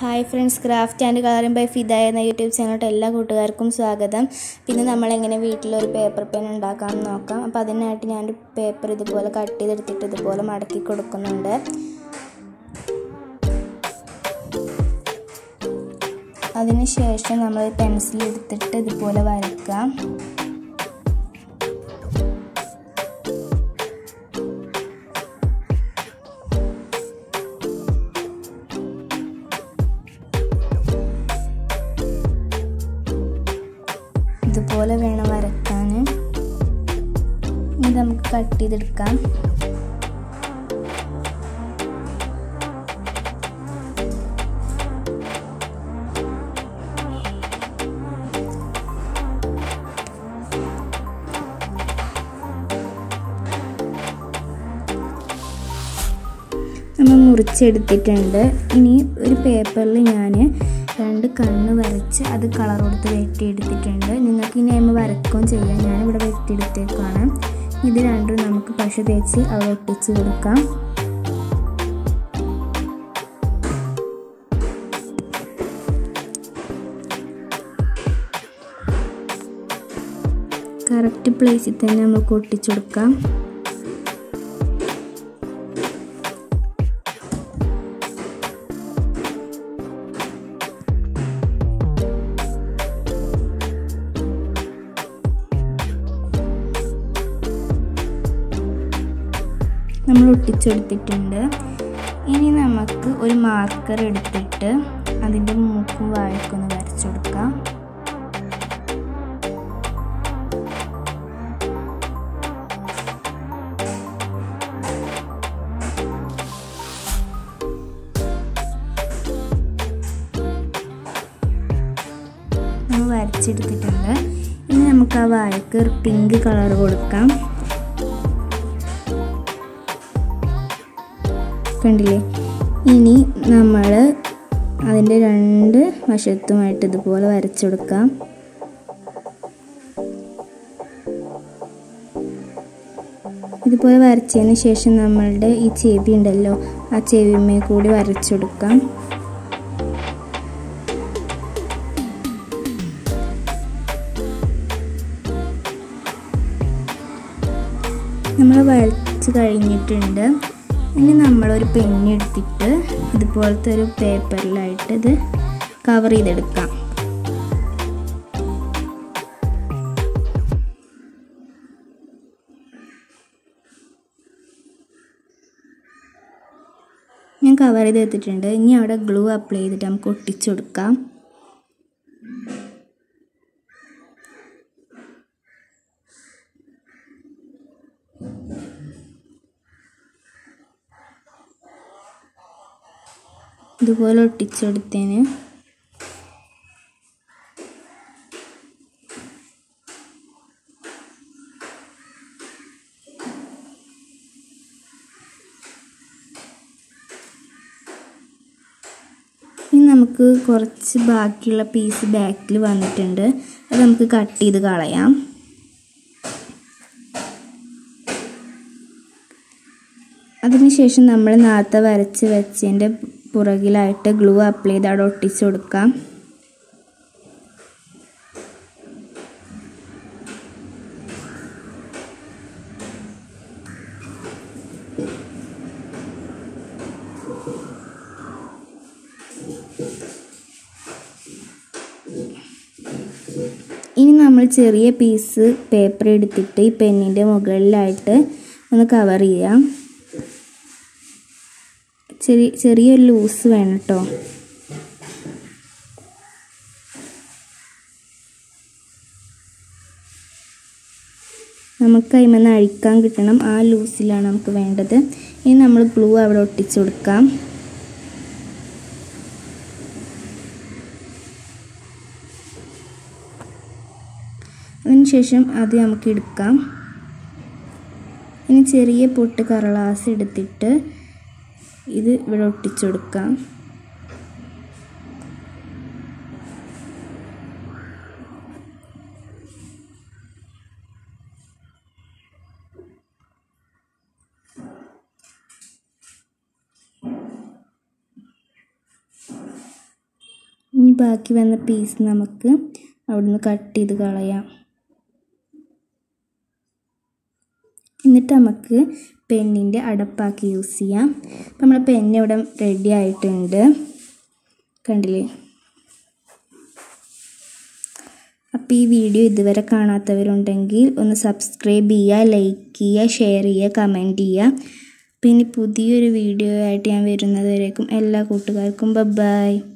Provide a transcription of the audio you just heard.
hi friends craft and colouring by Fida എന്ന YouTube ചാനലിലോട്ട് എല്ലാ കൂട്ടുകാർക്കും സ്വാഗതം പിന്നെ നമ്മളെങ്ങനെ വീട്ടിലൊരു പേപ്പർ പെൻ ഉണ്ടാക്കാമെന്ന് നോക്കാം അപ്പോൾ അതിനായിട്ട് ഞാൻ പേപ്പർ ഇതുപോലെ കട്ട് ചെയ്തെടുത്തിട്ട് ഇതുപോലെ മടക്കി കൊടുക്കുന്നുണ്ട് അതിനുശേഷം നമ്മൾ പെൻസിൽ എടുത്തിട്ട് ഇതുപോലെ വരയ്ക്കാം ഇതുപോലെ വേണം വരയ്ക്കാൻ ഇത് നമുക്ക് കട്ട് ചെയ്തെടുക്കാം നമ്മൾ മുറിച്ചെടുത്തിട്ടുണ്ട് ഇനി ഒരു പേപ്പറിൽ ഞാൻ രണ്ട് കണ്ണ് വരച്ച് അത് കളർ കൊടുത്ത് വെട്ടിയെടുത്തിട്ടുണ്ട് നിങ്ങൾക്ക് ഇനി അമ്മ വരക്കുകയും ചെയ്യാം ഞാനിവിടെ വെട്ടിയെടുത്തേക്കാണ് ഇത് രണ്ടും നമുക്ക് പശ തേച്ച് അത് ഒട്ടിച്ച് കൊടുക്കാം കറക്റ്റ് പ്ലേസിൽ തന്നെ നമുക്ക് ഒട്ടിച്ചു കൊടുക്കാം നമ്മൾ ഒട്ടിച്ചെടുത്തിട്ടുണ്ട് ഇനി നമുക്ക് ഒരു മാർക്കർ എടുത്തിട്ട് അതിൻ്റെ മൂക്കും വാഴക്കൊന്ന് വരച്ചു കൊടുക്കാം നമ്മൾ വരച്ചെടുത്തിട്ടുണ്ട് ഇനി നമുക്ക് ആ വാഴക്ക് പിങ്ക് കളർ കൊടുക്കാം കണ്ടില്ലേ ഇനി നമ്മൾ അതിൻ്റെ രണ്ട് വശത്തുമായിട്ട് ഇതുപോലെ വരച്ചെടുക്കാം ഇതുപോലെ വരച്ചതിന് ശേഷം നമ്മളുടെ ഈ ചെവി ഉണ്ടല്ലോ ആ ചെവിമേ കൂടി വരച്ചെടുക്കാം നമ്മൾ വരച്ച് കഴിഞ്ഞിട്ടുണ്ട് ഇനി നമ്മളൊരു പെണ്ണെടുത്തിട്ട് ഇതുപോലത്തെ ഒരു പേപ്പറിലായിട്ട് ഇത് കവർ ചെയ്തെടുക്കാം ഞാൻ കവർ ചെയ്ത് എടുത്തിട്ടുണ്ട് ഇനി അവിടെ ഗ്ലൂ അപ്ലൈ ചെയ്തിട്ട് നമുക്ക് ഒട്ടിച്ചു കൊടുക്കാം ഇതുപോലെ ഒട്ടിച്ചെടുത്തതിന് ഇനി നമുക്ക് കുറച്ച് ബാക്കിയുള്ള പീസ് ബാക്കിൽ വന്നിട്ടുണ്ട് അത് നമുക്ക് കട്ട് ചെയ്ത് കളയാം അതിനുശേഷം നമ്മൾ നേരത്തെ വരച്ച് വെച്ചതിൻ്റെ പുറകിലായിട്ട് ഗ്ലൂ അപ്ലൈ ചെയ്ത് അവിടെ ഒട്ടിച്ചു കൊടുക്കാം ഇനി നമ്മൾ ചെറിയ പീസ് പേപ്പർ എടുത്തിട്ട് ഈ പെന്നിൻ്റെ മുകളിലായിട്ട് ഒന്ന് കവർ ചെയ്യാം ചെറിയ ചെറിയൊരു ലൂസ് വേണം കേട്ടോ നമുക്ക് അതിമെന്ന് അഴിക്കാൻ കിട്ടണം ആ ലൂസിലാണ് നമുക്ക് വേണ്ടത് ഇനി നമ്മൾ ഗ്ലൂ അവിടെ ഒട്ടിച്ചു കൊടുക്കാം അതിനുശേഷം അത് നമുക്ക് എടുക്കാം ഇനി ചെറിയ പൊട്ട് കറളാസ് എടുത്തിട്ട് ഇത് ഇവിടെ ഒട്ടിച്ചു കൊടുക്കാം ബാക്കി വന്ന പീസ് നമുക്ക് അവിടുന്ന് കട്ട് ചെയ്ത് കളയാം എന്നിട്ട് നമുക്ക് പെന്നിൻ്റെ അടപ്പാക്കി യൂസ് ചെയ്യാം അപ്പം നമ്മുടെ പെന്ന് ഇവിടെ റെഡി ആയിട്ടുണ്ട് കണ്ടില്ലേ അപ്പോൾ ഈ വീഡിയോ ഇതുവരെ കാണാത്തവരുണ്ടെങ്കിൽ ഒന്ന് സബ്സ്ക്രൈബ് ചെയ്യുക ലൈക്ക് ചെയ്യുക ഷെയർ ചെയ്യുക കമൻറ്റ് ചെയ്യുക പിന്നെ പുതിയൊരു വീഡിയോ ആയിട്ട് ഞാൻ വരുന്നത് വരേക്കും എല്ലാ കൂട്ടുകാർക്കും ബൈ